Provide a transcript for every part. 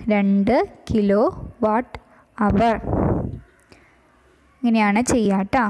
രണ്ട് kilo watt അവർ ഇങ്ങനെയാണ് ചെയ്യുക കേട്ടോ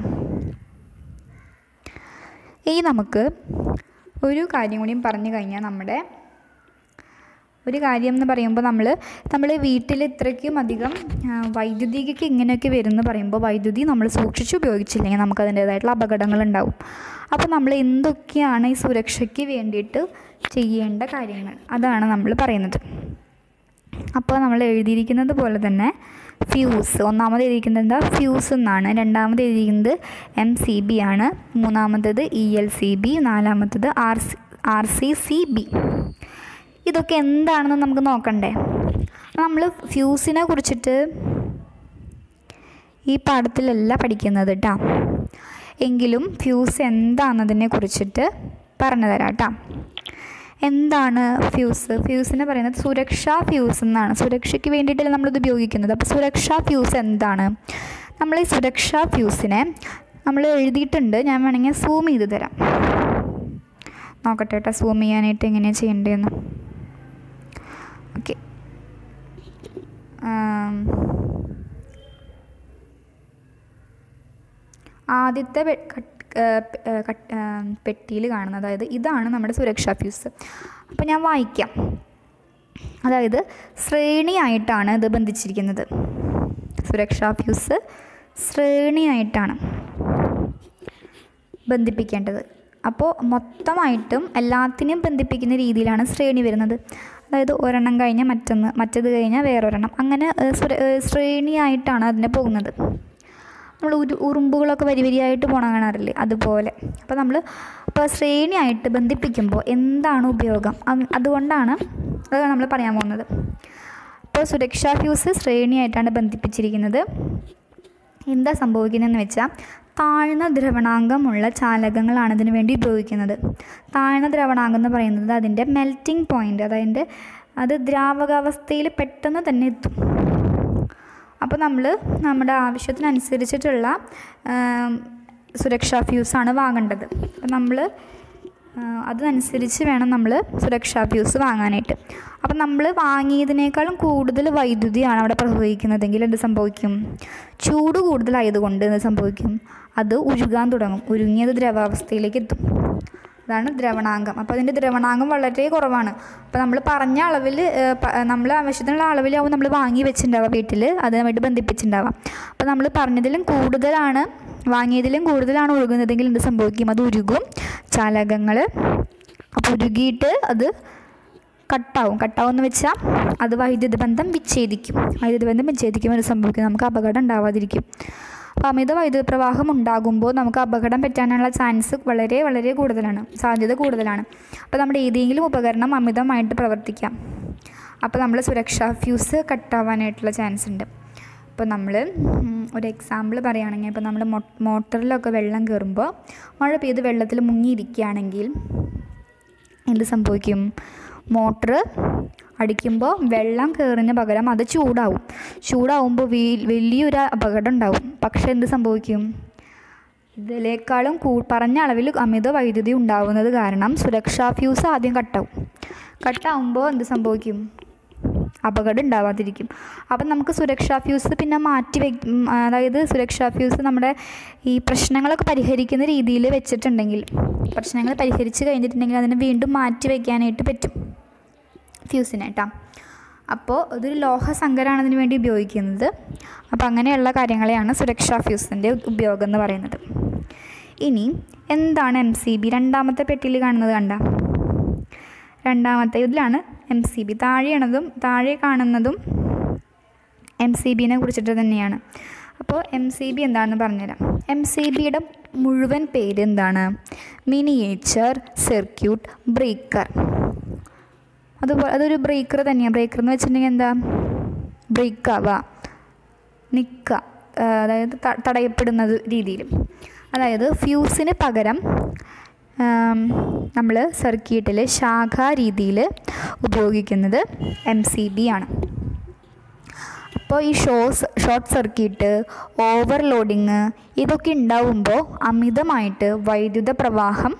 ഇനി നമുക്ക് ഒരു കാര്യം കൂടിയും പറഞ്ഞു കഴിഞ്ഞാൽ നമ്മുടെ ഒരു കാര്യം എന്ന് പറയുമ്പോൾ നമ്മൾ നമ്മൾ വീട്ടിൽ ഇത്രയ്ക്കും അധികം ആ, വൈദ്യുതിക്ക് ഇങ്ങനെയൊക്കെ വരുമെന്ന് പറയുമ്പോൾ വൈദ്യുതി നമ്മൾ സൂക്ഷിച്ച് ഉപയോഗിച്ചില്ലെങ്കിൽ നമുക്ക് അതിൻ്റേതായിട്ടുള്ള അപകടങ്ങൾ ഉണ്ടാവും അപ്പോൾ നമ്മൾ എന്തൊക്കെയാണ് ഈ സുരക്ഷയ്ക്ക് വേണ്ടിയിട്ട് ചെയ്യേണ്ട കാര്യങ്ങൾ അതാണ് നമ്മൾ പറയുന്നത് അപ്പോൾ നമ്മൾ എഴുതിയിരിക്കുന്നത് പോലെ തന്നെ ഫ്യൂസ് ഒന്നാമത് എഴുതിയിരിക്കുന്നത് എന്താ ഫ്യൂസ് എന്നാണ് രണ്ടാമത് എഴുതിയിരിക്കുന്നത് എം സി ബി ആണ് മൂന്നാമത്തേത് ഇ എൽ സി ബി നാലാമത്തേത് R C R C C B ഇതൊക്കെ എന്താണെന്ന് നമുക്ക് നോക്കണ്ടേ നമ്മൾ ഫ്യൂസിനെ കുറിച്ചിട്ട് ഈ പാഠത്തിലല്ല പഠിക്കുന്നത് കേട്ടോ എങ്കിലും ഫ്യൂസ് എന്താണെന്നതിനെ കുറിച്ചിട്ട് പറഞ്ഞു തരാം കേട്ടോ എന്താണ് ഫ്യൂസ് ഫ്യൂസിനെ പറയുന്നത് സുരക്ഷാ ഫ്യൂസ് എന്നാണ് സുരക്ഷയ്ക്ക് വേണ്ടിയിട്ടല്ല നമ്മളിത് ഉപയോഗിക്കുന്നത് അപ്പോൾ സുരക്ഷാ ഫ്യൂസ് എന്താണ് നമ്മൾ ഈ സുരക്ഷാ ഫ്യൂസിനെ നമ്മൾ എഴുതിയിട്ടുണ്ട് ഞാൻ വേണമെങ്കിൽ സൂം ചെയ്ത് തരാം നോക്കട്ടെ കേട്ടോ സൂം ചെയ്യാനായിട്ട് എങ്ങനെയാണ് ചെയ്യേണ്ടതെന്ന് ഓക്കെ ആദ്യത്തെ പെ- കട്ട്- ഏർ പെ- ഏർ കട്ട്- ഏർ പെട്ടിയിൽ കാണുന്നത് അതായത് ഇതാണ് നമ്മുടെ സുരക്ഷാ ഫ്യൂസ് അപ്പോൾ ഞാൻ വായിക്കാം അതായത് ശ്രേണിയായിട്ടാണ് ഇത് ബന്ധിച്ചിരിക്കുന്നത് സുരക്ഷാ ഫ്യൂസ് ശ്രേണിയായിട്ടാണ് ബന്ധിപ്പിക്കേണ്ടത് അപ്പോൾ മൊത്തമായിട്ടും എല്ലാത്തിനെയും ബന്ധിപ്പിക്കുന്ന രീതിയിലാണ് ശ്രേണി വരുന്നത് അതായത് ഒരെണ്ണം കഴിഞ്ഞാൽ മറ്റൊന്ന് മറ്റത് കഴിഞ്ഞാൽ വേറൊരെണ്ണം അങ്ങനെ ഏഹ്, സുര- ഏഹ്, ശ്രേണിയായിട്ടാണ് അതിനെ പോകുന്നത് നമ്മൾ ഉരു ഉറുമ്പുകളൊക്കെ വരി വരിയായിട്ട് പോണ കാണാറില്ലേ അതുപോലെ അപ്പോൾ നമ്മൾ ഇപ്പോൾ ശ്രേണിയായിട്ട് ബന്ധിപ്പിക്കുമ്പോൾ എന്താണ് ഉപയോഗം അത് അതുകൊണ്ടാണ് അതാണ് നമ്മൾ പറയാൻ പോകുന്നത് ഇപ്പോൾ സുരക്ഷാ ഫ്യൂസ് ശ്രേണിയായിട്ടാണ് ബന്ധിപ്പിച്ചിരിക്കുന്നത് എന്താ സംഭവിക്കുന്നതെന്ന് വെച്ചാൽ താഴ്ന്ന ദ്രവണാങ്കമുള്ള ചാലകങ്ങളാണ് ഇതിനു വേണ്ടി ഉപയോഗിക്കുന്നത് താഴ്ന്ന ദ്രവണാങ്കം എന്ന് പറയുന്നത് അതിൻ്റെ മെൽറ്റിംഗ് പോയിൻ്റ് അതായത് അത് ദ്രാവകാവസ്ഥയിൽ പെട്ടെന്ന് തന്നെ എത്തും അപ്പോൾ നമ്മൾ നമ്മുടെ ആവശ്യത്തിനനുസരിച്ചിട്ടുള്ള ആം, സുരക്ഷാ ഫ്യൂസാണ് വാങ്ങേണ്ടത് അപ്പോൾ നമ്മൾ അതനുസരിച്ച് വേണം നമ്മൾ സുരക്ഷാ ഫ്യൂസ് വാങ്ങാനായിട്ട് അപ്പം നമ്മൾ വാങ്ങിയതിനേക്കാളും കൂടുതൽ വൈദ്യുതിയാണ് അവിടെ പ്രവഹിക്കുന്നതെങ്കിൽ എന്ത് സംഭവിക്കും ചൂട് കൂടുതലായതുകൊണ്ട് എന്ത് സംഭവിക്കും അത് ഉരുകാൻ തുടങ്ങും ഉരുങ്ങിയത് ദ്രവാവസ്ഥയിലേക്ക് എത്തും അതാണ് ദ്രവണാങ്കം അപ്പോൾ അതിൻ്റെ ദ്രവണാങ്കം വളരെ കുറവാണ് അപ്പോൾ നമ്മൾ പറഞ്ഞ അളവിൽ നമ്മൾ ആവശ്യത്തിനുള്ള അളവിലാവും നമ്മൾ വാങ്ങി വെച്ചിട്ടുണ്ടാവുക വീട്ടിൽ അതുമായിട്ട് ബന്ധിപ്പിച്ചിട്ടുണ്ടാവാം അപ്പോൾ നമ്മൾ പറഞ്ഞതിലും കൂടുതലാണ് വാങ്ങിയതിലും കൂടുതലാണ് ഒഴുകുന്നതെങ്കിൽ എന്ത് സംഭവിക്കും അത് ഉരുകും ചാലകങ്ങൾ അപ്പോൾ ഉരുകിയിട്ട് അത് കട്ടാവും കട്ടാവും എന്ന് വെച്ചാൽ അത് വൈദ്യുതി ബന്ധം വിച്ഛേദിക്കും വൈദ്യുതി ബന്ധം വിച്ഛേദിക്കുമ്പോൾ അത് സംഭവിക്കും നമുക്ക് അപകടം ഉണ്ടാവാതിരിക്കും അപ്പോൾ അമിത വൈദ്യുത പ്രവാഹം ഉണ്ടാകുമ്പോൾ നമുക്ക് അപകടം പറ്റാനുള്ള ചാൻസ് വളരെ വളരെ കൂടുതലാണ് സാധ്യത കൂടുതലാണ് അപ്പോൾ നമ്മുടെ ഏതെങ്കിലും ഉപകരണം അമിതമായിട്ട് പ്രവർത്തിക്കാം അപ്പോൾ നമ്മൾ സുരക്ഷാ ഫ്യൂസ് കട്ടാവാനായിട്ടുള്ള ചാൻസ് ഉണ്ട് ഇപ്പോൾ നമ്മൾ ഒരു എക്സാമ്പിൾ പറയുകയാണെങ്കിൽ ഇപ്പോൾ നമ്മൾ മോട്ടറിലൊക്കെ വെള്ളം കയറുമ്പോൾ മഴ പെയ്ത് വെള്ളത്തിൽ മുങ്ങിയിരിക്കുകയാണെങ്കിൽ എന്ത് സംഭവിക്കും മോട്ടർ അടിക്കുമ്പോൾ വെള്ളം കയറുന്നതിന് പകരം അത് ചൂടാവും ചൂടാവുമ്പോൾ വി- വലിയൊരു അപകടം ഉണ്ടാവും പക്ഷെ എന്ത് സംഭവിക്കും ഇതിനേക്കാളും കൂ പറഞ്ഞ അളവിൽ അമിത വൈദ്യുതി ഉണ്ടാവുന്നത് കാരണം സുരക്ഷാ ഫ്യൂസ് ആദ്യം കട്ടാവും കട്ടാവുമ്പോൾ എന്ത് സംഭവിക്കും അപകടം ഉണ്ടാവാതിരിക്കും അപ്പം നമുക്ക് സുരക്ഷാ ഫ്യൂസ് പിന്നെ മാറ്റി വെ അതായത് സുരക്ഷാ ഫ്യൂസ് നമ്മുടെ ഈ പ്രശ്നങ്ങളൊക്കെ പരിഹരിക്കുന്ന രീതിയിൽ വെച്ചിട്ടുണ്ടെങ്കിൽ പ്രശ്നങ്ങൾ പരിഹരിച്ച് കഴിഞ്ഞിട്ടുണ്ടെങ്കിൽ അതിനെ വീണ്ടും മാറ്റി വയ്ക്കാനായിട്ട് പറ്റും ഫ്യൂസിനെ കേട്ടോ അപ്പോൾ ഇതൊരു ലോഹ സങ്കരമാണ് അതിന് വേണ്ടി ഉപയോഗിക്കുന്നത് അപ്പോൾ അങ്ങനെയുള്ള കാര്യങ്ങളെയാണ് സുരക്ഷാ ഫ്യൂസിൻ്റെ ഉപയോഗം എന്ന് പറയുന്നത് ഇനി എന്താണ് എം സി ബി രണ്ടാമത്തെ പെട്ടിയിൽ കാണുന്നത് കണ്ട രണ്ടാമത്തെ ഇതിലാണ് എം സി ബി താഴെയാണതും താഴെ കാണുന്നതും എം സി ബിനെ കുറിച്ചിട്ട് തന്നെയാണ് അപ്പോൾ എം സി ബി എന്താണെന്ന് പറഞ്ഞുതരാം എം സി ബിയുടെ മുഴുവൻ പേര് എന്താണ് മിനിയേച്ചർ സർക്യൂട്ട് ബ്രേക്കർ അതുപോലെ അതൊരു ബ്രേക്കർ തന്നെയാണ് ബ്രേക്കർ എന്ന് വെച്ചിട്ടുണ്ടെങ്കിൽ എന്താ ബ്രേക്ക് ആവുക നിൽക്കുക അതായത് ത- തടയപ്പെടുന്നത് രീതിയിൽ അതായത് ഫ്യൂസിന് പകരം നമ്മൾ സർക്യൂട്ടിൽ ശാഖാ രീതിയിൽ ഉപയോഗിക്കുന്നത് എം സി ബി ആണ് അപ്പോൾ ഈ ഷോസ് ഷോർട്ട് സർക്യൂട്ട് ഓവർലോഡിങ് ഇതൊക്കെ ഉണ്ടാവുമ്പോൾ അമിതമായിട്ട് വൈദ്യുത പ്രവാഹം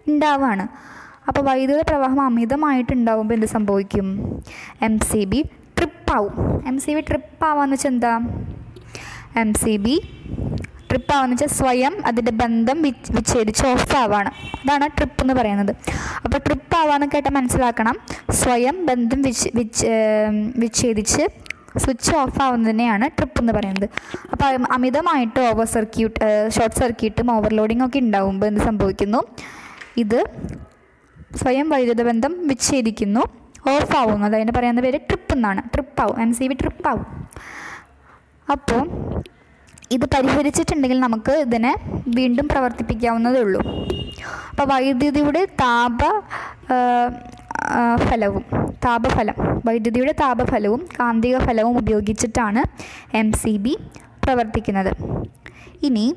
ഉണ്ടാവുകയാണ് അപ്പോൾ വൈദ്യുത പ്രവാഹം അമിതമായിട്ട് ഉണ്ടാവുമ്പോൾ എന്ത് സംഭവിക്കും എം സി ബി ട്രിപ്പാവും എം സി ബി ട്രിപ്പാവാന്ന് വെച്ചാൽ എന്താ എം സി ബി ട്രിപ്പാവാന്ന് വെച്ചാൽ സ്വയം അതിൻ്റെ ബന്ധം വിച്ച് വിച്ഛേദിച്ച് ഓഫ് ആവാണ് അതാണ് ട്രിപ്പ് എന്ന് പറയുന്നത് അപ്പോൾ ട്രിപ്പ് ആവാന്ന് കേട്ടാൽ മനസ്സിലാക്കണം സ്വയം ബന്ധം വിച്ച് വിച്ച് ഏം, വിച്ഛേദിച്ച് സ്വിച്ച് ഓഫ് ആവുന്നതിനെയാണ് ട്രിപ്പ് എന്ന് പറയുന്നത് അപ്പോൾ അം- അമിതമായിട്ട് ഓവർ സർക്യൂട്ട് ഷോർട്ട് സർക്യൂട്ടും ഓവർലോഡിങ്ങും ഒക്കെ ഉണ്ടാകുമ്പോൾ എന്ത് സംഭവിക്കുന്നു ഇത് സ്വയം വൈദ്യുത ബന്ധം വിച്ഛേദിക്കുന്നു ഓഫ് ആവുന്നു അതിന് പറയുന്ന പേര് ട്രിപ്പ് എന്നാണ് ട്രിപ്പ് ആവും എം സി ബി ട്രിപ്പ് ആവും അപ്പോൾ ഇത് പരിഹരിച്ചിട്ടുണ്ടെങ്കിൽ നമുക്ക് ഇതിനെ വീണ്ടും പ്രവർത്തിപ്പിക്കാവുന്നതേ ഉള്ളൂ അപ്പോൾ വൈദ്യുതിയുടെ താപ ആ, ആ, ഫലവും താപഫലം വൈദ്യുതിയുടെ താപഫലവും കാന്തിക ഫലവും ഉപയോഗിച്ചിട്ടാണ് എം സി ബി പ്രവർത്തിക്കുന്നത് ഇനി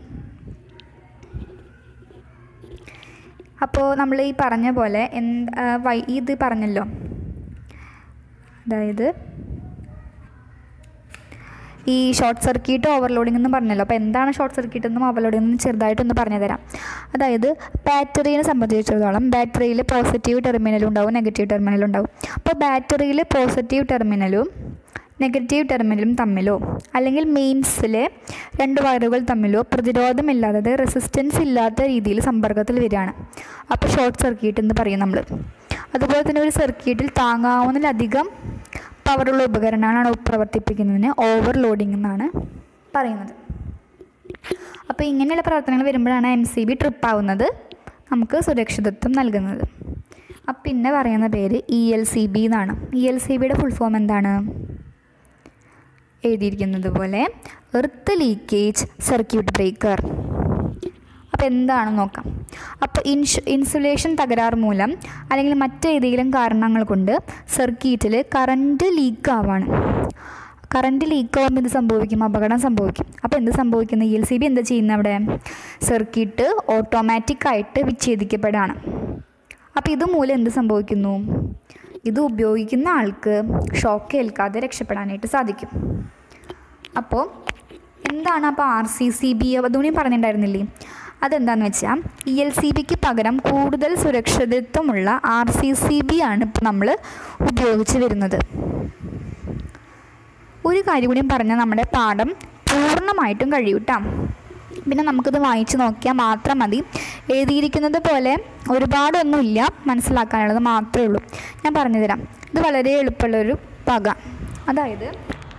അപ്പോൾ നമ്മൾ ഈ പറഞ്ഞ പോലെ എന്ത് ആ, വൈ ഇത് പറഞ്ഞല്ലോ അതായത് ഈ ഷോർട്ട് സർക്യൂട്ട് ഓവർലോഡിംഗ് എന്ന് പറഞ്ഞല്ലോ അപ്പോൾ എന്താണ് ഷോർട്ട് സർക്യൂട്ട് എന്നും ഓവർലോഡിംഗ് എന്നും ചെറുതായിട്ടൊന്ന് പറഞ്ഞു തരാം അതായത് ബാറ്ററീനെ സംബന്ധിച്ചിടത്തോളം ബാറ്ററിയിൽ പോസിറ്റീവ് ടെർമിനലും ഉണ്ടാവും നെഗറ്റീവ് ടെർമിനലും ഉണ്ടാവും അപ്പോൾ ബാറ്ററിയിൽ പോസിറ്റീവ് ടെർമിനലും നെഗറ്റീവ് ടെർമിനലും തമ്മിലോ അല്ലെങ്കിൽ മെയിൻസിലെ രണ്ട് വയറുകൾ തമ്മിലോ പ്രതിരോധമില്ലാതെ അതായത് റെസിസ്റ്റൻസ് ഇല്ലാത്ത രീതിയിൽ സമ്പർക്കത്തിൽ വരികയാണ് അപ്പോൾ ഷോർട്ട് സർക്യൂട്ട് എന്ന് പറയും നമ്മൾ അതുപോലെ തന്നെ ഒരു സർക്യൂട്ടിൽ താങ്ങാവുന്നതിലധികം പവറുള്ള ഉപകരണങ്ങളാണ് പ്രവർത്തിപ്പിക്കുന്നതിന് ഓവർലോഡിംഗ് എന്നാണ് പറയുന്നത് അപ്പോൾ ഇങ്ങനെയുള്ള പ്രവർത്തനങ്ങൾ വരുമ്പോഴാണ് എം സി ബി ട്രിപ്പ് ആവുന്നത് നമുക്ക് സുരക്ഷിതത്വം നൽകുന്നത് അപ്പം പിന്നെ പറയുന്ന പേര് ഇ എൽ സി ബി എന്നാണ് ഇ എൽ സി ബിയുടെ ഫുൾ ഫോം എന്താണ് എഴുതിയിരിക്കുന്നത് പോലെ എർത്ത് ലീക്കേജ് സർക്യൂട്ട് ബ്രേക്കർ അപ്പോൾ എന്താണെന്ന് നോക്കാം അപ്പോൾ ഇൻഷു ഇൻസുലേഷൻ തകരാർ മൂലം അല്ലെങ്കിൽ മറ്റേതെങ്കിലും കാരണങ്ങൾ കൊണ്ട് സർക്യൂട്ടിൽ കറണ്ട് ലീക്ക് ആവാണ് കറണ്ട് ലീക്ക് ആകുമ്പോൾ എന്ത് സംഭവിക്കും അപകടം സംഭവിക്കും അപ്പോൾ എന്ത് സംഭവിക്കുന്നു ഇ എൽ സി ബി എന്താ ചെയ്യുന്നത് അവിടെ സർക്യൂട്ട് ഓട്ടോമാറ്റിക്കായിട്ട് വിച്ഛേദിക്കപ്പെടുകയാണ് അപ്പോൾ ഇതുമൂലം എന്ത് സംഭവിക്കുന്നു ഇത് ഉപയോഗിക്കുന്ന ആൾക്ക് ഷോക്ക് ഏൽക്കാതെ രക്ഷപ്പെടാനായിട്ട് സാധിക്കും അപ്പോൾ എന്താണ് അപ്പോൾ ആർ സി സി ബി അതുകൂടി പറഞ്ഞിട്ടുണ്ടായിരുന്നില്ലേ അതെന്താണെന്ന് വെച്ചാൽ ഇ എൽ സി ബിക്ക് പകരം കൂടുതൽ സുരക്ഷിതത്വമുള്ള ആർ സി സി ബി ആണ് ഇപ്പോൾ നമ്മൾ ഉപയോഗിച്ച് വരുന്നത് ഒരു കാര്യം കൂടിയും പറഞ്ഞാൽ നമ്മുടെ പാഠം പൂർണ്ണമായിട്ടും കഴിയും കേട്ടോ പിന്നെ നമുക്കിത് വായിച്ച് നോക്കിയാൽ മാത്രം മതി എഴുതിയിരിക്കുന്നത് പോലെ ഒരുപാടൊന്നുമില്ല മനസ്സിലാക്കാനുള്ളത് മാത്രമേ ഉള്ളൂ ഞാൻ പറഞ്ഞു തരാം ഇത് വളരെ എളുപ്പമുള്ളൊരു വക അതായത്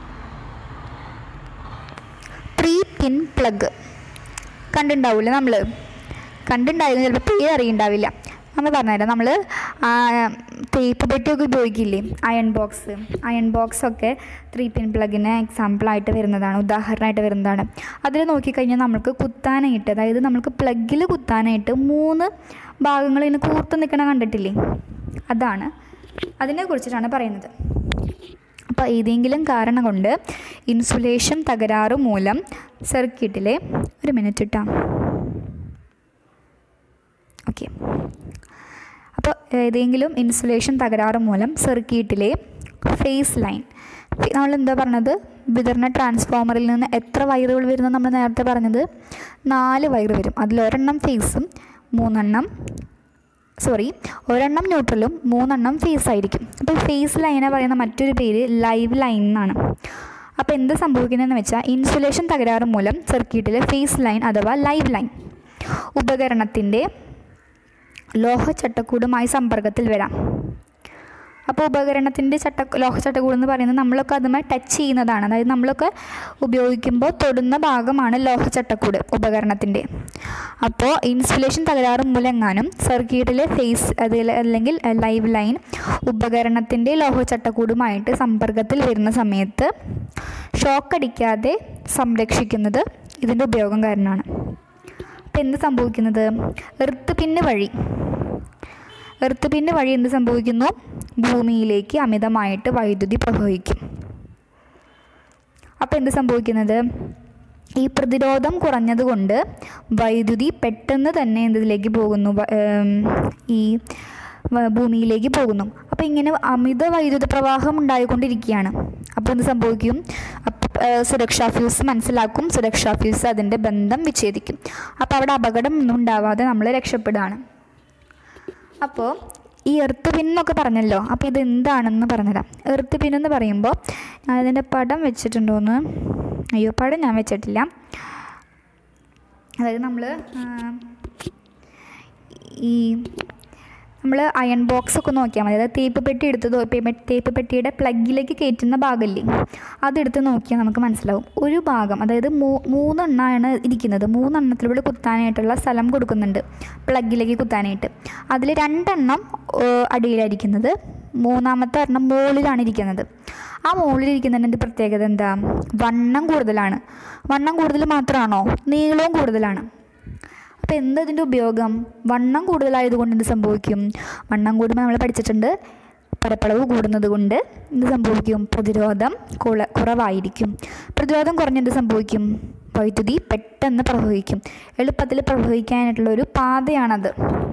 ത്രീ പിൻ പ്ലഗ് കണ്ടിട്ടുണ്ടാവില്ല നമ്മൾ കണ്ടിട്ടുണ്ടായിരുന്നു ചിലപ്പോൾ പേര് അറിയുണ്ടാവില്ല നമ്മൾ പറഞ്ഞുതരാം നമ്മൾ തേപ്പ് പെട്ടിയൊക്കെ ഉപയോഗിക്കില്ലേ അയൺ ബോക്സ് അയൺ ബോക്സ് ഒക്കെ ത്രീ പിൻ പ്ലഗിന് എക്സാമ്പിളായിട്ട് വരുന്നതാണ് ഉദാഹരണമായിട്ട് വരുന്നതാണ് അതിൽ നോക്കിക്കഴിഞ്ഞാൽ നമുക്ക് കുത്താനായിട്ട് അതായത് നമുക്ക് പ്ലഗിൽ കുത്താനായിട്ട് മൂന്ന് ഭാഗങ്ങൾ ഇങ്ങനെ കൂർത്ത് നിൽക്കണ കണ്ടിട്ടില്ലേ അതാണ് അതിനെ കുറിച്ചിട്ടാണ് പറയുന്നത് അപ്പോൾ ഏതെങ്കിലും കാരണം കൊണ്ട് ഇൻസുലേഷൻ തകരാറ് മൂലം സർക്യൂട്ടിലെ ഒരു മിനിറ്റ് ഇട്ടാം ഓക്കെ അപ്പോൾ ഏതെങ്കിലും ഇൻസുലേഷൻ തകരാറ് മൂലം സർക്യൂട്ടിലെ ഫേസ് ലൈൻ നമ്മൾ എന്താ പറഞ്ഞത് വിതരണ ട്രാൻസ്ഫോമറിൽ നിന്ന് എത്ര വയറുകൾ വരുന്നത് നമ്മൾ നേരത്തെ പറഞ്ഞത് നാല് വയറ് വരും അതിലൊരെണ്ണം ഫേസും മൂന്നെണ്ണം സോറി ഒരെണ്ണം ന്യൂട്രലും മൂന്നെണ്ണം ഫേസ് ആയിരിക്കും അപ്പോൾ ഫേസ് ലൈനെ പറയുന്ന മറ്റൊരു പേര് ലൈവ് ലൈൻ എന്നാണ് അപ്പോൾ എന്ത് സംഭവിക്കുന്നതെന്ന് വെച്ചാൽ ഇൻസുലേഷൻ തകരാറ് മൂലം സർക്യൂട്ടിലെ ഫേസ് ലൈൻ അഥവാ ലൈവ് ലൈൻ ഉപകരണത്തിൻ്റെ ലോഹച്ചട്ടക്കൂടുമായി സമ്പർക്കത്തിൽ വരാം അപ്പോൾ ഉപകരണത്തിൻ്റെ ചട്ട ലോഹച്ചട്ടക്കൂട് എന്ന് പറയുന്നത് നമ്മളൊക്കെ അതുമായി ടച്ച് ചെയ്യുന്നതാണ് അതായത് നമ്മളൊക്കെ ഉപയോഗിക്കുമ്പോൾ തൊടുന്ന ഭാഗമാണ് ലോഹച്ചട്ടക്കൂട് ഉപകരണത്തിൻ്റെ അപ്പോൾ ഇൻസുലേഷൻ തകരാറ് മൂലമെങ്ങാനും സർക്യൂട്ടിലെ ഫേസ് അതിൽ അല്ലെങ്കിൽ ലൈവ് ലൈൻ ഉപകരണത്തിൻ്റെ ലോഹച്ചട്ടക്കൂടുമായിട്ട് സമ്പർക്കത്തിൽ വരുന്ന സമയത്ത് ഷോക്ക് അടിക്കാതെ സംരക്ഷിക്കുന്നത് ഇതിൻ്റെ ഉപയോഗം കാരണമാണ് അപ്പോൾ എന്ത് സംഭവിക്കുന്നത് എർത്ത് പിന്ന് വഴി എർത്ത് പിന്ന് വഴി എന്ത് സംഭവിക്കുന്നു ഭൂമിയിലേക്ക് അമിതമായിട്ട് വൈദ്യുതി പ്രവഹിക്കും അപ്പോൾ എന്ത് സംഭവിക്കുന്നത് ഈ പ്രതിരോധം കുറഞ്ഞതുകൊണ്ട് വൈദ്യുതി പെട്ടെന്ന് തന്നെ എന്തിലേക്ക് പോകുന്നു വ- ഏം, ഈ വ- ഭൂമിയിലേക്ക് പോകുന്നു അപ്പോൾ ഇങ്ങനെ അമിത വൈദ്യുത പ്രവാഹം ഉണ്ടായിക്കൊണ്ടിരിക്കുകയാണ് അപ്പോൾ എന്ത് സംഭവിക്കും അപ്പ- ഏഹ് സുരക്ഷാ ഫ്യൂസ് മനസ്സിലാക്കും സുരക്ഷാ ഫ്യൂസ് അതിൻ്റെ ബന്ധം വിച്ഛേദിക്കും അപ്പോൾ അവിടെ അപകടം ഒന്നും ഉണ്ടാവാതെ നമ്മൾ രക്ഷപ്പെടുകയാണ് അപ്പോൾ ഈ എർത്ത് പിൻ എന്നൊക്കെ പറഞ്ഞല്ലോ അപ്പോൾ ഇത് എന്താണെന്ന് പറഞ്ഞുതരാം എർത്ത് പിൻ എന്ന് പറയുമ്പോൾ ഞാൻ ഇതിൻ്റെ പടം വെച്ചിട്ടുണ്ടോയെന്ന് അയ്യോ പടം ഞാൻ വെച്ചിട്ടില്ല അതായത് നമ്മൾ ഈ നമ്മൾ അയൺ ബോക്സ് ഒക്കെ നോക്കിയാൽ മതി അതായത് തേപ്പ് പെട്ടി എടുത്ത് തോ- പെ- തേപ്പ് പെട്ടിയുടെ പ്ലഗിലേക്ക് കയറ്റുന്ന ഭാഗമില്ലേ അതെടുത്ത് നോക്കിയാൽ നമുക്ക് മനസ്സിലാവും ഒരു ഭാഗം അതായത് മൂ മൂന്നെണ്ണമാണ് ഇരിക്കുന്നത് മൂന്നെണ്ണത്തിലൂടെ കുത്താനായിട്ടുള്ള സ്ഥലം കൊടുക്കുന്നുണ്ട് പ്ലഗിലേക്ക് കുത്താനായിട്ട് അതിൽ രണ്ടെണ്ണം ഏഹ്, അടിയിലായിരിക്കുന്നത് മൂന്നാമത്തെ ഒരെണ്ണം മുകളിലാണ് ഇരിക്കുന്നത് ആ മുകളിലിരിക്കുന്നതിൻ്റെ പ്രത്യേകത എന്താ വണ്ണം കൂടുതലാണ് വണ്ണം കൂടുതൽ മാത്രമാണോ നീളവും കൂടുതലാണ് അപ്പോൾ എന്താ ഇതിൻ്റെ ഉപയോഗം വണ്ണം കൂടുതലായതുകൊണ്ട് എന്ത് സംഭവിക്കും വണ്ണം കൂടുമ്പോൾ നമ്മൾ പഠിച്ചിട്ടുണ്ട് പരപ്പളവ് കൂടുന്നത് കൊണ്ട് എന്ത് സംഭവിക്കും പ്രതിരോധം കുള കുറവായിരിക്കും പ്രതിരോധം കുറഞ്ഞെന്ത് സംഭവിക്കും വൈദ്യുതി പെട്ടെന്ന് പ്രവഹിക്കും എളുപ്പത്തിൽ പ്രവഹിക്കാനായിട്ടുള്ള ഒരു പാതയാണത്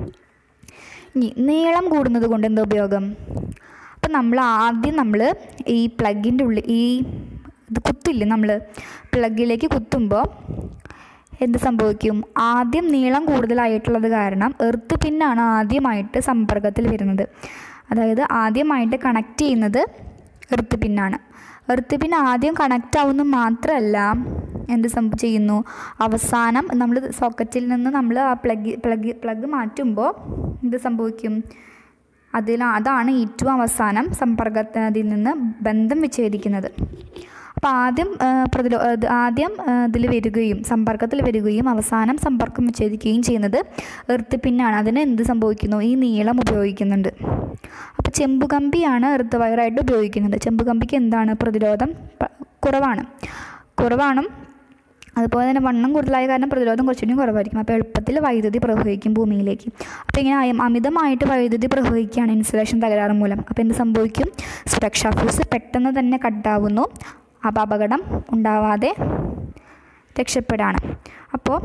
ഇനി നീളം കൂടുന്നത് കൊണ്ട് എന്താ ഉപയോഗം അപ്പം നമ്മൾ ആദ്യം നമ്മൾ ഈ പ്ലഗിൻ്റെ ഉള്ളിൽ ഈ ഇത് കുത്തില്ലേ നമ്മൾ പ്ലഗിലേക്ക് കുത്തുമ്പോൾ എന്ത് സംഭവിക്കും ആദ്യം നീളം കൂടുതലായിട്ടുള്ളത് കാരണം എർത്ത് പിന്നാണ് ആദ്യമായിട്ട് സമ്പർക്കത്തിൽ വരുന്നത് അതായത് ആദ്യമായിട്ട് കണക്ട് ചെയ്യുന്നത് എർത്ത് പിന്നാണ് എർത്ത് പിൻ ആദ്യം കണക്റ്റ് ആവുന്ന മാത്രമല്ല എന്ത് സംഭവം ചെയ്യുന്നു അവസാനം നമ്മൾ സോക്കറ്റിൽ നിന്ന് നമ്മൾ ആ പ്ലഗ് പ്ലഗ് പ്ലഗ് മാറ്റുമ്പോൾ എന്ത് സംഭവിക്കും അതിൽ അതാണ് ഏറ്റവും അവസാനം സമ്പർക്കത്തിൽ നിന്ന് ബന്ധം വിച്ഛേദിക്കുന്നത് അപ്പോൾ ആദ്യം ആ, പ്രതിരോ ഇത് ആദ്യം ഇതിൽ വരികയും സമ്പർക്കത്തിൽ വരികയും അവസാനം സമ്പർക്കം വിച്ഛേദിക്കുകയും ചെയ്യുന്നത് എർത്ത് പിന്നാണ് അതിന് എന്ത് സംഭവിക്കുന്നു ഈ നീളം ഉപയോഗിക്കുന്നുണ്ട് അപ്പോൾ ചെമ്പുകമ്പിയാണ് എർത്ത് വയറായിട്ട് ഉപയോഗിക്കുന്നത് ചെമ്പുകമ്പിക്ക് എന്താണ് പ്രതിരോധം പ- കുറവാണ് കുറവാണ് അതുപോലെ തന്നെ വണ്ണം കൂടുതലായ കാരണം പ്രതിരോധം കുറച്ചുകൂടി കുറവായിരിക്കും അപ്പോൾ എളുപ്പത്തിൽ വൈദ്യുതി പ്രവഹിക്കും ഭൂമിയിലേക്ക് അപ്പോൾ ഇങ്ങനെ അയം- അമിതമായിട്ട് വൈദ്യുതി പ്രവഹിക്കുകയാണ് ഇൻസുലേഷൻ തകരാറ് മൂലം അപ്പോൾ എന്ത് സംഭവിക്കും സുരക്ഷാ ഫോഴ്സ് പെട്ടെന്ന് തന്നെ കട്ടാവുന്നു അപ്പോൾ അപകടം ഉണ്ടാവാതെ രക്ഷപ്പെടാണ് അപ്പോൾ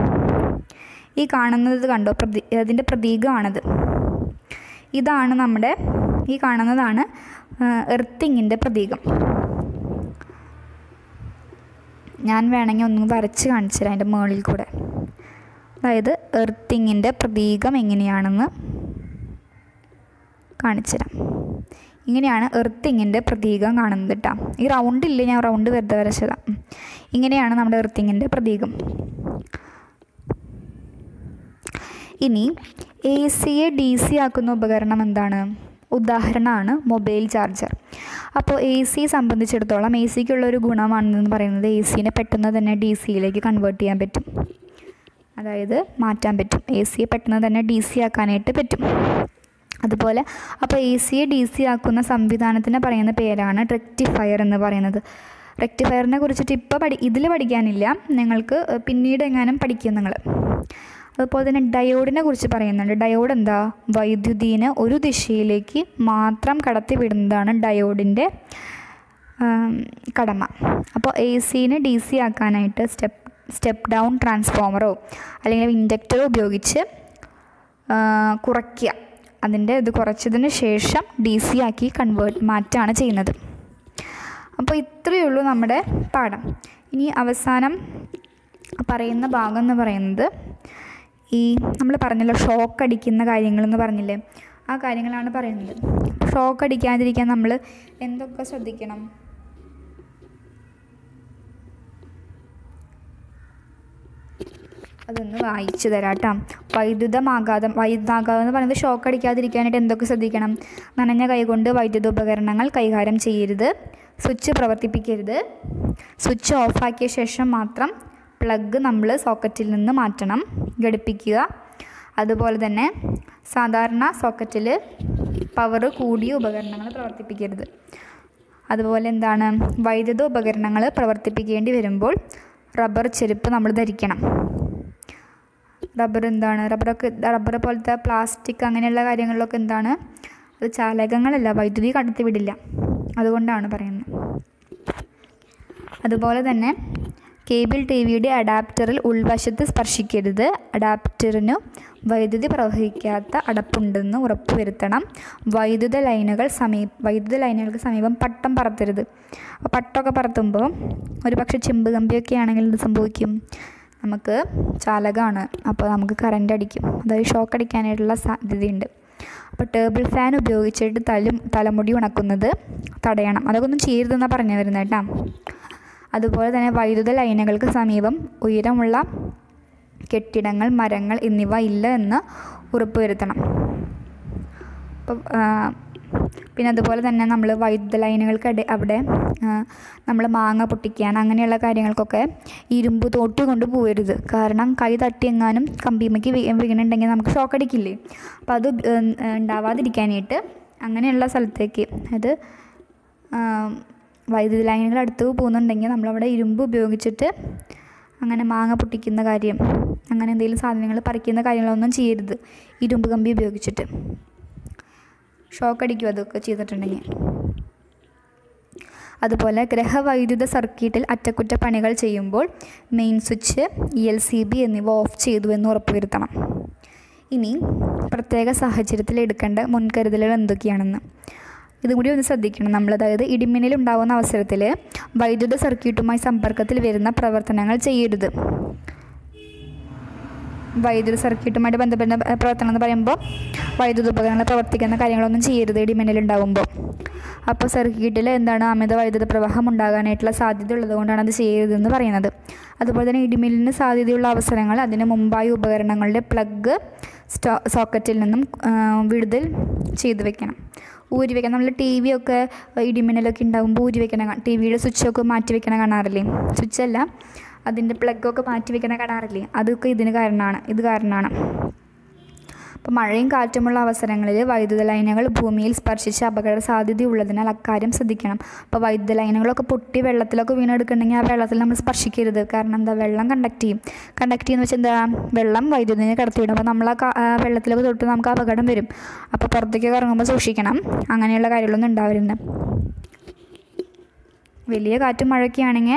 ഈ കാണുന്നത് കണ്ടോ പ്രതി അതിൻ്റെ പ്രതീകമാണിത് ഇതാണ് നമ്മുടെ ഈ കാണുന്നതാണ് എർത്തിങ്ങിൻ്റെ പ്രതീകം ഞാൻ വേണമെങ്കിൽ ഒന്നും വരച്ച് കാണിച്ചു തരാം അതിൻ്റെ മുകളിൽ കൂടെ അതായത് എർത്തിങ്ങിൻ്റെ പ്രതീകം എങ്ങനെയാണെന്ന് കാണിച്ചു തരാം ഇങ്ങനെയാണ് എർത്തിങ്ങിൻ്റെ പ്രതീകം കാണുന്നത് കേട്ടോ ഈ റൗണ്ട് ഇല്ല ഞാൻ റൗണ്ട് വെറുതെ വരച്ചതാ ഉം. ഇങ്ങനെയാണ് നമ്മുടെ എർത്തിങ്ങിൻ്റെ പ്രതീകം ഇനി എ സിയെ ഡി സി ആക്കുന്ന ഉപകരണം എന്താണ് ഉദാഹരണമാണ് മൊബൈൽ ചാർജർ അപ്പോൾ എ സിയെ സംബന്ധിച്ചിടത്തോളം എ സിക്കുള്ള ഒരു ഗുണമാണെന്ന് പറയുന്നത് എ സിനെ പെട്ടെന്ന് തന്നെ ഡി സിയിലേക്ക് കൺവേർട്ട് ചെയ്യാൻ പറ്റും അതായത് മാറ്റാൻ പറ്റും എ സിയെ പെട്ടെന്ന് തന്നെ ഡി സി ആക്കാനായിട്ട് പറ്റും അതുപോലെ അപ്പോൾ എ സിയെ ഡി സി ആക്കുന്ന സംവിധാനത്തിന് പറയുന്ന പേരാണ് റെക്ടിഫയർ എന്ന് പറയുന്നത് റെക്ടിഫയറിനെ കുറിച്ചിട്ട് ഇപ്പോൾ പഠി ഇതിൽ പഠിക്കാനില്ല നിങ്ങൾക്ക് പിന്നീട് എങ്ങാനും പഠിക്കും നിങ്ങൾ അതുപോലെ തന്നെ ഡയോഡിനെ കുറിച്ച് പറയുന്നുണ്ട് ഡയോഡ് എന്താ വൈദ്യുതിനെ ഒരു ദിശയിലേക്ക് മാത്രം കടത്തി വിടുന്നതാണ് ഡയോഡിൻ്റെ ആം, കടമ അപ്പോൾ എ സിനെ ഡി സി ആക്കാനായിട്ട് സ്റ്റെപ്പ് സ്റ്റെപ്പ് ഡൗൺ ട്രാൻസ്ഫോമറോ അല്ലെങ്കിൽ ഇൻഡക്ടറോ ഉപയോഗിച്ച് ആ, കുറയ്ക്കുക അതിൻ്റെ ഇത് കുറച്ചതിന് ശേഷം ഡി സി ആക്കി കൺവേർട്ട് മാറ്റാണ് ചെയ്യുന്നത് അപ്പോൾ ഇത്രയേ ഉള്ളൂ നമ്മുടെ പാഠം ഇനി അവസാനം പറയുന്ന ഭാഗം എന്ന് പറയുന്നത് ഈ നമ്മൾ പറഞ്ഞല്ലോ ഷോക്ക് അടിക്കുന്ന കാര്യങ്ങളെന്ന് പറഞ്ഞില്ലേ ആ കാര്യങ്ങളാണ് പറയുന്നത് ഷോക്ക് അടിക്കാതിരിക്കാൻ നമ്മൾ എന്തൊക്കെ ശ്രദ്ധിക്കണം അതൊന്ന് വായിച്ചു തരാം കേട്ടോ വൈദ്യുതമാഘാതം വൈദ്യുതാഘാതം എന്ന് പറയുന്നത് ഷോക്ക് അടിക്കാതിരിക്കാനായിട്ട് എന്തൊക്കെ ശ്രദ്ധിക്കണം നനഞ്ഞ കൈകൊണ്ട് വൈദ്യുത ഉപകരണങ്ങൾ കൈകാര്യം ചെയ്യരുത് സ്വിച്ച് പ്രവർത്തിപ്പിക്കരുത് സ്വിച്ച് ഓഫാക്കിയ ശേഷം മാത്രം പ്ലഗ് നമ്മൾ സോക്കറ്റിൽ നിന്ന് മാറ്റണം ഘടിപ്പിക്കുക അതുപോലെ തന്നെ സാധാരണ സോക്കറ്റിൽ പവർ കൂടിയ ഉപകരണങ്ങൾ പ്രവർത്തിപ്പിക്കരുത് അതുപോലെ എന്താണ് വൈദ്യുത ഉപകരണങ്ങൾ പ്രവർത്തിപ്പിക്കേണ്ടി വരുമ്പോൾ റബ്ബർ ചെരുപ്പ് നമ്മൾ ധരിക്കണം റബ്ബർ എന്താണ് റബ്ബറൊക്കെ റബ്ബർ പോലത്തെ പ്ലാസ്റ്റിക് അങ്ങനെയുള്ള കാര്യങ്ങളിലൊക്കെ എന്താണ് അത് ചാലകങ്ങളല്ല വൈദ്യുതി കടത്തി വിടില്ല അതുകൊണ്ടാണ് പറയുന്നത് അതുപോലെ തന്നെ കേബിൾ ടി വിയുടെ അഡാപ്റ്ററിൽ ഉൾവശത്ത് സ്പർശിക്കരുത് അഡാപ്റ്ററിനു വൈദ്യുതി പ്രവഹിക്കാത്ത അടപ്പുണ്ടെന്ന് ഉറപ്പുവരുത്തണം വൈദ്യുത ലൈനുകൾ സമീപ വൈദ്യുത ലൈനുകൾക്ക് സമീപം പട്ടം പറത്തരുത് അപ്പോൾ പട്ടമൊക്കെ പറത്തുമ്പോൾ ഒരു പക്ഷേ ചെമ്പ് കമ്പിയൊക്കെ ആണെങ്കിൽ എന്ത് സംഭവിക്കും നമുക്ക് ചാലകമാണ് അപ്പോൾ നമുക്ക് കറണ്ട് അടിക്കും അതായത് ഷോക്ക് അടിക്കാനായിട്ടുള്ള സാധ്യതയുണ്ട് അപ്പോൾ ടേബിൾ ഫാൻ ഉപയോഗിച്ചിട്ട് തല തലമുടി ഉണക്കുന്നത് തടയണം അതൊക്കെ ഒന്നും ചെയ്യരുതെന്നാണ് പറഞ്ഞു വരുന്നത് കേട്ടോ അതുപോലെ തന്നെ വൈദ്യുത ലൈനുകൾക്ക് സമീപം ഉയരമുള്ള കെട്ടിടങ്ങൾ മരങ്ങൾ എന്നിവ ഇല്ല എന്ന് ഉറപ്പുവരുത്തണം അപ്പം പിന്നെ അതുപോലെ തന്നെ നമ്മൾ വൈദ്യുത ലൈനുകൾക്കിടെ അവിടെ നമ്മൾ മാങ്ങ പൊട്ടിക്കാൻ അങ്ങനെയുള്ള കാര്യങ്ങൾക്കൊക്കെ ഇരുമ്പ് തോട്ടി കൊണ്ട് പോകരുത് കാരണം കൈ തട്ടിയെങ്ങാനും കമ്പിമയ്ക്ക് വീണുണ്ടെങ്കിൽ നമുക്ക് ഷോക്ക് അടിക്കില്ലേ അപ്പോൾ അത് ഉണ്ടാവാതിരിക്കാനായിട്ട് അങ്ങനെയുള്ള സ്ഥലത്തേക്ക് അത് വൈദ്യുത ലൈനുകൾ അടുത്ത് പോകുന്നുണ്ടെങ്കിൽ നമ്മളവിടെ ഇരുമ്പ് ഉപയോഗിച്ചിട്ട് അങ്ങനെ മാങ്ങ പൊട്ടിക്കുന്ന കാര്യം അങ്ങനെ എന്തെങ്കിലും സാധനങ്ങൾ പറിക്കുന്ന കാര്യങ്ങളൊന്നും ചെയ്യരുത് ഇരുമ്പ് കമ്പി ഉപയോഗിച്ചിട്ട് ഷോക്ക് അടിക്കും അതൊക്കെ ചെയ്തിട്ടുണ്ടെങ്കിൽ അതുപോലെ ഗ്രഹവൈദ്യുത സർക്യൂട്ടിൽ അറ്റകുറ്റപ്പണികൾ ചെയ്യുമ്പോൾ main switch E L C B എന്നിവ ഓഫ് ചെയ്തു എന്ന് ഉറപ്പുവരുത്തണം ഇനി പ്രത്യേക സാഹചര്യത്തിൽ എടുക്കേണ്ട മുൻകരുതലുകൾ എന്തൊക്കെയാണെന്ന് ഇതും കൂടി ഒന്ന് ശ്രദ്ധിക്കണം നമ്മൾ അതായത് ഇടിമിന്നൽ ഉണ്ടാകുന്ന അവസരത്തിൽ വൈദ്യുത സർക്യൂട്ടുമായി സമ്പർക്കത്തിൽ വരുന്ന പ്രവർത്തനങ്ങൾ ചെയ്യരുത് വൈദ്യുത സർക്യൂട്ടുമായിട്ട് ബന്ധപ്പെട്ട പ്രവർത്തനം എന്ന് പറയുമ്പോൾ വൈദ്യുത ഉപകരണങ്ങൾ പ്രവർത്തിക്കുന്ന കാര്യങ്ങളൊന്നും ചെയ്യരുത് ഇടിമിന്നൽ ഉണ്ടാകുമ്പോൾ അപ്പോൾ സർക്യൂട്ടിൽ എന്താണ് അമിത വൈദ്യുത പ്രവാഹം ഉണ്ടാകാനായിട്ടുള്ള സാധ്യത ഉള്ളതുകൊണ്ടാണ് അത് ചെയ്യരുതെന്ന് പറയുന്നത് അതുപോലെ തന്നെ ഇടിമിന്നലിന് സാധ്യതയുള്ള അവസരങ്ങൾ അതിന് മുമ്പായി ഉപകരണങ്ങളുടെ പ്ലഗ് സ്റ്റോ സോക്കറ്റിൽ നിന്നും വിടുതൽ ചെയ്തു വെക്കണം ഊരി വെക്കണം നമ്മൾ ടി വി ഒക്കെ ഇടിമിന്നലൊക്കെ ഉണ്ടാകുമ്പോൾ ഊരി വെക്കണം ടി വിയുടെ സ്വിച്ചൊക്കെ മാറ്റി വെക്കണം കാണാറില്ലേ സ്വിച്ചല്ല അതിൻ്റെ പ്ലഗൊക്കെ മാറ്റി വെക്കണം കാണാറില്ലേ അതൊക്കെ ഇതിന് കാരണമാണ് ഇത് കാരണമാണ് അപ്പോൾ മഴയും കാറ്റുമുള്ള അവസരങ്ങളിൽ വൈദ്യുത ലൈനുകൾ ഭൂമിയിൽ സ്പർശിച്ച് അപകട സാധ്യതയുള്ളതിനാൽ അക്കാര്യം ശ്രദ്ധിക്കണം അപ്പോൾ വൈദ്യുത ലൈനുകളൊക്കെ പൊട്ടി വെള്ളത്തിലൊക്കെ വീണെടുക്കുന്നുണ്ടെങ്കിൽ ആ വെള്ളത്തിൽ നമ്മൾ സ്പർശിക്കരുത് കാരണം എന്താ വെള്ളം കണ്ടക്ട് ചെയ്യും കണ്ടക്ട് ചെയ്യുന്ന വെച്ചാൽ എന്താ വെള്ളം വൈദ്യുതിനെ കടത്തിവിടും അപ്പോൾ നമ്മൾ ആ വെള്ളത്തിലൊക്കെ തൊട്ട് നമുക്ക് അപകടം വരും അപ്പോൾ പുറത്തേക്കൊക്കെ ഇറങ്ങുമ്പോൾ സൂക്ഷിക്കണം അങ്ങനെയുള്ള കാര്യങ്ങളൊന്നും ഉണ്ടാവരുത് വലിയ കാറ്റും മഴയൊക്കെ ആണെങ്കിൽ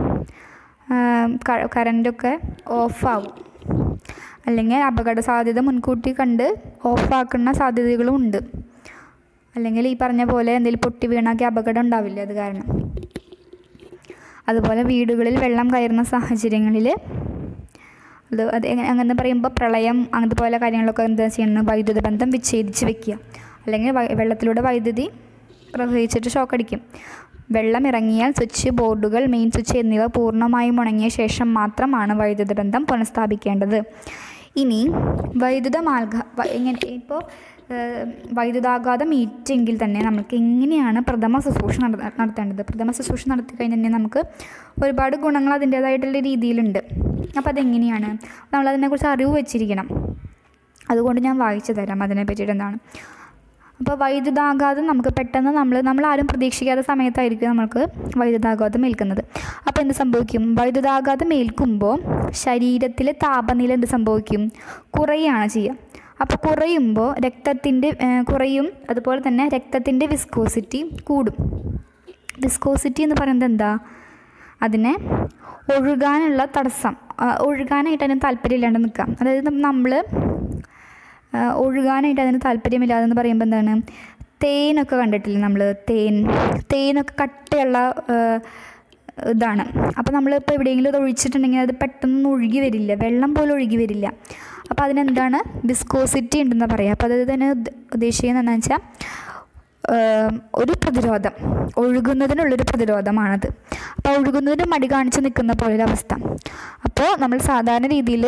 കറൻ്റൊക്കെ ഓഫാവും അല്ലെങ്കിൽ അപകട സാധ്യത മുൻകൂട്ടി കണ്ട് ഓഫാക്കുന്ന സാധ്യതകളും ഉണ്ട് അല്ലെങ്കിൽ ഈ പറഞ്ഞ പോലെ എന്തെങ്കിലും പൊട്ടി വീണാക്കി അപകടം ഉണ്ടാവില്ല അത് കാരണം അതുപോലെ വീടുകളിൽ വെള്ളം കയറുന്ന സാഹചര്യങ്ങളിൽ അത് അത് അങ്ങനെ പറയുമ്പോൾ പ്രളയം അതുപോലെ കാര്യങ്ങളൊക്കെ എന്താ ചെയ്യണം വൈദ്യുത ബന്ധം വിച്ഛേദിച്ച് വെക്കുക അല്ലെങ്കിൽ വെള്ളത്തിലൂടെ വൈദ്യുതി പ്രവഹിച്ചിട്ട് ഷോക്ക് അടിക്കും വെള്ളം ഇറങ്ങിയാൽ സ്വിച്ച് ബോർഡുകൾ മെയിൻ സ്വിച്ച് എന്നിവ പൂർണ്ണമായും ഉണങ്ങിയ ശേഷം മാത്രമാണ് വൈദ്യുത ബന്ധം പുനഃസ്ഥാപിക്കേണ്ടത് ഇനി വൈദ്യുത മാർഗ ഇങ്ങനെ ഇപ്പോൾ വൈദ്യുതാഘാതം ഏറ്റെങ്കിൽ തന്നെ നമുക്ക് എങ്ങനെയാണ് പ്രഥമ ശുശ്രൂഷ നടത്തേണ്ടത് പ്രഥമ ശുശ്രൂഷ നടത്തി കഴിഞ്ഞാൽ തന്നെ നമുക്ക് ഒരുപാട് ഗുണങ്ങൾ അതിൻ്റേതായിട്ടുള്ള രീതിയിലുണ്ട് അപ്പോൾ അതെങ്ങനെയാണ് നമ്മളതിനെക്കുറിച്ച് അറിവ് വെച്ചിരിക്കണം അതുകൊണ്ട് ഞാൻ വായിച്ചു തരാം അതിനെ പറ്റിയിട്ട് എന്താണ് അപ്പോൾ വൈദ്യുതാഘാതം നമുക്ക് പെട്ടെന്ന് നമ്മൾ നമ്മൾ ആരും പ്രതീക്ഷിക്കാത്ത സമയത്തായിരിക്കും നമുക്ക് വൈദ്യുതാഘാതം ഏൽക്കുന്നത് അപ്പോൾ എന്ത് സംഭവിക്കും വൈദ്യുതാഘാതം ഏൽക്കുമ്പോൾ ശരീരത്തിലെ താപനില എന്ത് സംഭവിക്കും കുറയുകയാണ് ചെയ്യുക അപ്പോൾ കുറയുമ്പോൾ രക്തത്തിൻ്റെ കുറയും അതുപോലെ തന്നെ രക്തത്തിൻ്റെ വിസ്കോസിറ്റി കൂടും വിസ്കോസിറ്റി എന്ന് പറയുന്നത് എന്താ അതിനെ ഒഴുകാനുള്ള തടസ്സം ഒഴുകാനായിട്ട് അതിന് താല്പര്യമില്ലാണ്ട് നിൽക്കാം അതായത് നമ്മൾ ഒഴുകാനായിട്ട് അതിന് താല്പര്യമില്ലാതെന്ന് പറയുമ്പോൾ എന്താണ് തേനൊക്കെ കണ്ടിട്ടില്ലേ നമ്മൾ തേൻ തേനൊക്കെ കട്ടയുള്ള ഇതാണ് അപ്പോൾ നമ്മളിപ്പോൾ എവിടെയെങ്കിലും അത് ഒഴിച്ചിട്ടുണ്ടെങ്കിൽ അത് പെട്ടെന്ന് ഒഴുകി വരില്ല വെള്ളം പോലും ഒഴുകി വരില്ല അപ്പോൾ അതിനെന്താണ് വിസ്കോസിറ്റി ഉണ്ടെന്ന് പറയാം അപ്പോൾ അത് തന്നെ ഉദ്ദേശിക്കുന്നത് എന്താണെന്ന് വെച്ചാൽ ഒരു പ്രതിരോധം ഒഴുകുന്നതിനുള്ളൊരു പ്രതിരോധമാണത് അപ്പോൾ ഒഴുകുന്നതിന് മടി കാണിച്ച് നിൽക്കുന്ന പോലൊരു അവസ്ഥ അപ്പോൾ നമ്മൾ സാധാരണ രീതിയിൽ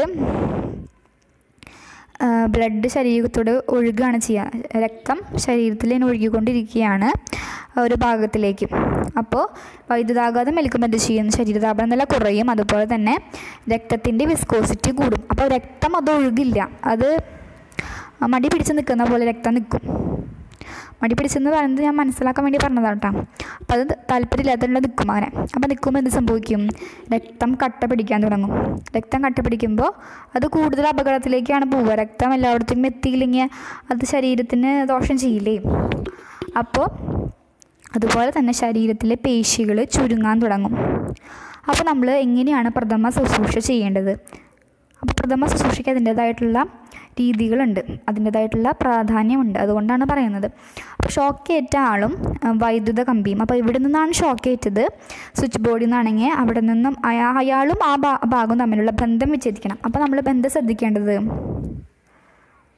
ബ്ലഡ് ശരീരത്തോട് ഒഴുകുകയാണ് ചെയ്യുക രക്തം ശരീരത്തിൽ ഇങ്ങനെ ഒഴുകിക്കൊണ്ടിരിക്കുകയാണ് ഒരു ഭാഗത്തിലേക്ക് അപ്പോൾ വൈദ്യുതാഘാതം ഏൽക്കുമ്പോൾ എന്ത് ചെയ്യും ശരീരതാപനില കുറയും അതുപോലെ തന്നെ രക്തത്തിൻ്റെ വിസ്കോസിറ്റി കൂടും അപ്പോൾ രക്തം അത് ഒഴുകില്ല അത് മടി പിടിച്ച് നിൽക്കുന്ന പോലെ രക്തം നിൽക്കും മടി പിടിച്ചെന്ന് പറയുന്നത് ഞാൻ മനസ്സിലാക്കാൻ വേണ്ടി പറഞ്ഞതാണ് കേട്ടോ അപ്പോൾ അത് താല്പര്യമില്ലാത്തതുകൊണ്ട് നിൽക്കും അങ്ങനെ അപ്പോൾ നിൽക്കുമ്പോൾ എന്ത് സംഭവിക്കും രക്തം കട്ട പിടിക്കാൻ തുടങ്ങും രക്തം കട്ട പിടിക്കുമ്പോൾ അത് കൂടുതൽ അപകടത്തിലേക്കാണ് പോവുക രക്തം എല്ലായിടത്തും എത്തിയില്ലെങ്കിൽ അത് ശരീരത്തിന് ദോഷം ചെയ്യില്ലേ അപ്പോൾ അതുപോലെ തന്നെ ശരീരത്തിലെ പേശികൾ ചുരുങ്ങാൻ തുടങ്ങും അപ്പോൾ നമ്മൾ എങ്ങനെയാണ് പ്രഥമ ശുശ്രൂഷ ചെയ്യേണ്ടത് അപ്പോൾ പ്രഥമ ശുശ്രൂഷയ്ക്ക് അതിൻ്റേതായിട്ടുള്ള രീതികളുണ്ട് അതിൻ്റേതായിട്ടുള്ള പ്രാധാന്യമുണ്ട് അതുകൊണ്ടാണ് പറയുന്നത് അപ്പോൾ ഷോക്ക് ഏറ്റ ആളും വൈദ്യുത കമ്പിയും അപ്പോൾ ഇവിടെ നിന്നാണ് ഷോക്ക് ഏറ്റത് സ്വിച്ച് ബോർഡിൽ നിന്നാണെങ്കിൽ അവിടെ നിന്നും അയാ അയാളും ആ ഭാഗവും തമ്മിലുള്ള ബന്ധം വിച്ഛേദിക്കണം അപ്പോൾ നമ്മൾ ബന്ധം ശ്രദ്ധിക്കേണ്ടത്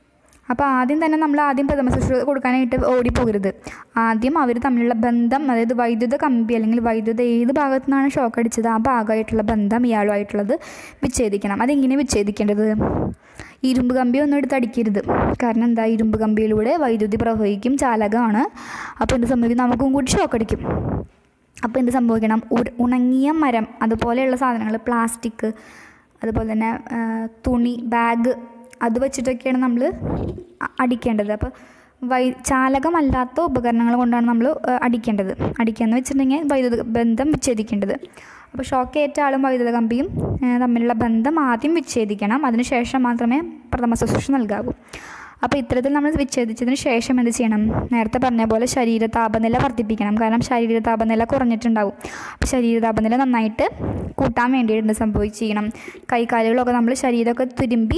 അപ്പോൾ ആദ്യം തന്നെ നമ്മൾ ആദ്യം പ്രഥമ ശുശ്രൂഷ കൊടുക്കാനായിട്ട് ഓടിപ്പോകരുത് ആദ്യം അവർ തമ്മിലുള്ള ബന്ധം അതായത് വൈദ്യുത കമ്പി അല്ലെങ്കിൽ വൈദ്യുത ഏത് ഭാഗത്തു നിന്നാണ് ഷോക്ക് അടിച്ചത് ആ ഭാഗമായിട്ടുള്ള ബന്ധം ഇയാളുമായിട്ടുള്ളത് വിച്ഛേദിക്കണം അതെങ്ങനെ വിച്ഛേദിക്കേണ്ടത് ഇരുമ്പ് കമ്പി ഒന്നും എടുത്ത് അടിക്കരുത് കാരണം എന്താ ഇരുമ്പ് കമ്പിയിലൂടെ വൈദ്യുതി പ്രവഹിക്കും ചാലകമാണ് അപ്പോൾ എന്ത് സംഭവിക്കും നമുക്കും കൂടി ഷോക്ക് അടിക്കും അപ്പോൾ എന്ത് സംഭവിക്കണം ഉര- ഉണങ്ങിയ മരം അതുപോലെയുള്ള സാധനങ്ങൾ പ്ലാസ്റ്റിക് അതുപോലെ തന്നെ ആ, തുണി ബാഗ് അത് വെച്ചിട്ടൊക്കെയാണ് നമ്മൾ അടിക്കേണ്ടത് അപ്പോൾ വൈ ചാലകമല്ലാത്ത ഉപകരണങ്ങൾ കൊണ്ടാണ് നമ്മൾ അടിക്കേണ്ടത് അടിക്കുകയെന്ന് വെച്ചിട്ടുണ്ടെങ്കിൽ വൈദ്യുത ബന്ധം വിച്ഛേദിക്കേണ്ടത് അപ്പോൾ ഷോക്ക് ഏറ്റ ആളും വൈദ്യുത കമ്പിയും ആ, തമ്മിലുള്ള ബന്ധം ആദ്യം വിച്ഛേദിക്കണം അതിനുശേഷം മാത്രമേ പ്രഥമ ശുശ്രൂഷ നൽകാവൂ അപ്പോൾ ഇത്തരത്തിൽ നമ്മൾ വിച്ഛേദിച്ചതിന് ശേഷം എന്ത് ചെയ്യണം നേരത്തെ പറഞ്ഞ പോലെ ശരീര താപനില വർദ്ധിപ്പിക്കണം കാരണം ശരീര താപനില കുറഞ്ഞിട്ടുണ്ടാവും അപ്പോൾ ശരീര താപനില നന്നായിട്ട് കൂട്ടാൻ വേണ്ടിയിട്ട് സംഭവിച്ച് ചെയ്യണം കൈകാലുകളൊക്കെ നമ്മൾ ശരീരമൊക്കെ തുരുമ്പി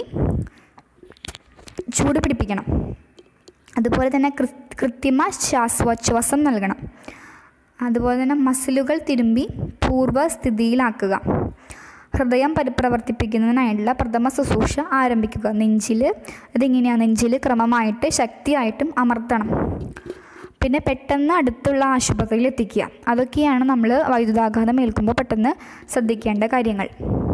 ചൂട് പിടിപ്പിക്കണം അതുപോലെ തന്നെ കൃ- കൃത്രിമ ശ്വാസോച്ഛ്വാസം നൽകണം അതുപോലെ തന്നെ മസിലുകൾ തിരുമ്പി പൂർവ്വസ്ഥിതിയിലാക്കുക ഹൃദയം പരി പ്രവർത്തിപ്പിക്കുന്നതിനായുള്ള പ്രഥമ ശുശ്രൂഷ ആരംഭിക്കുക നെഞ്ചിൽ ഇതിങ്ങനെയാണ് നെഞ്ചിൽ ക്രമമായിട്ട് ശക്തിയായിട്ടും അമർത്തണം പിന്നെ പെട്ടെന്ന് അടുത്തുള്ള ആശുപത്രിയിൽ എത്തിക്കുക അതൊക്കെയാണ് നമ്മൾ വൈദ്യുതാഘാതം ഏൽക്കുമ്പോൾ പെട്ടെന്ന് ശ്രദ്ധിക്കേണ്ട കാര്യങ്ങൾ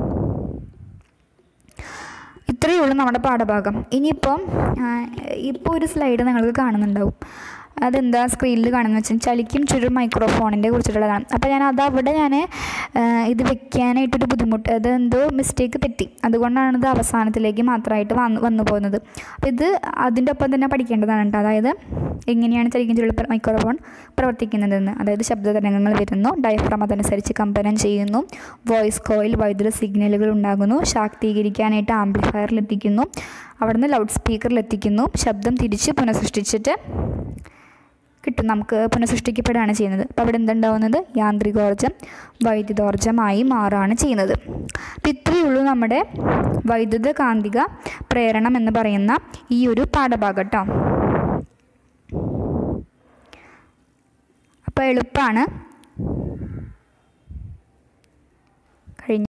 ഇത്രയേ ഉള്ളൂ നമ്മുടെ പാഠഭാഗം ഇനിയിപ്പം ഇപ്പോൾ ഒരു സ്ലൈഡ് നിങ്ങൾക്ക് കാണുന്നുണ്ടാവും അതെന്താ സ്ക്രീനിൽ കാണുന്നത് വെച്ചാൽ ചലിക്കും ചുരുൾ മൈക്രോഫോണിൻ്റെ കുറിച്ചിട്ടുള്ളതാണ് അപ്പോൾ ഞാൻ അത് അവിടെ ഞാൻ ഇത് വെക്കാനായിട്ടൊരു ബുദ്ധിമുട്ട് അത് എന്തോ മിസ്റ്റേക്ക് പറ്റി അതുകൊണ്ടാണ് ഇത് അവസാനത്തിലേക്ക് മാത്രമായിട്ട് വന്ന് വന്നു പോകുന്നത് അപ്പോൾ ഇത് അതിൻ്റെ ഒപ്പം തന്നെ പഠിക്കേണ്ടതാണ് കേട്ടോ അതായത് എങ്ങനെയാണ് ചലിക്കും ചുരുൾ മൈക്രോഫോൺ പ്രവർത്തിക്കുന്നതെന്ന് അതായത് ശബ്ദ തരംഗങ്ങൾ വരുന്നു ഡയഫ്രം അതനുസരിച്ച് കമ്പനം ചെയ്യുന്നു വോയിസ് കോയിൽ വൈദ്യുത സിഗ്നലുകൾ ഉണ്ടാകുന്നു ശാക്തീകരിക്കാനായിട്ട് ആംപ്ലിഫയറിൽ എത്തിക്കുന്നു അവിടുന്ന് ലൗഡ് സ്പീക്കറിൽ എത്തിക്കുന്നു ശബ്ദം തിരിച്ച് പുനഃസൃഷ്ടിച്ചിട്ട് കിട്ടും നമുക്ക് പുനഃസൃഷ്ടിക്കപ്പെടുകയാണ് ചെയ്യുന്നത് അപ്പോൾ അവിടെ എന്തുണ്ടാവുന്നത് യാന്ത്രികോർജം വൈദ്യുതോർജമായി മാറുകയാണ് ചെയ്യുന്നത് അപ്പോൾ ഇത്രയേ ഉള്ളൂ നമ്മുടെ വൈദ്യുത കാന്തിക പ്രേരണം എന്ന് പറയുന്ന ഈ ഒരു പാഠഭാഗം കേട്ടോ അപ്പോൾ എളുപ്പമാണ്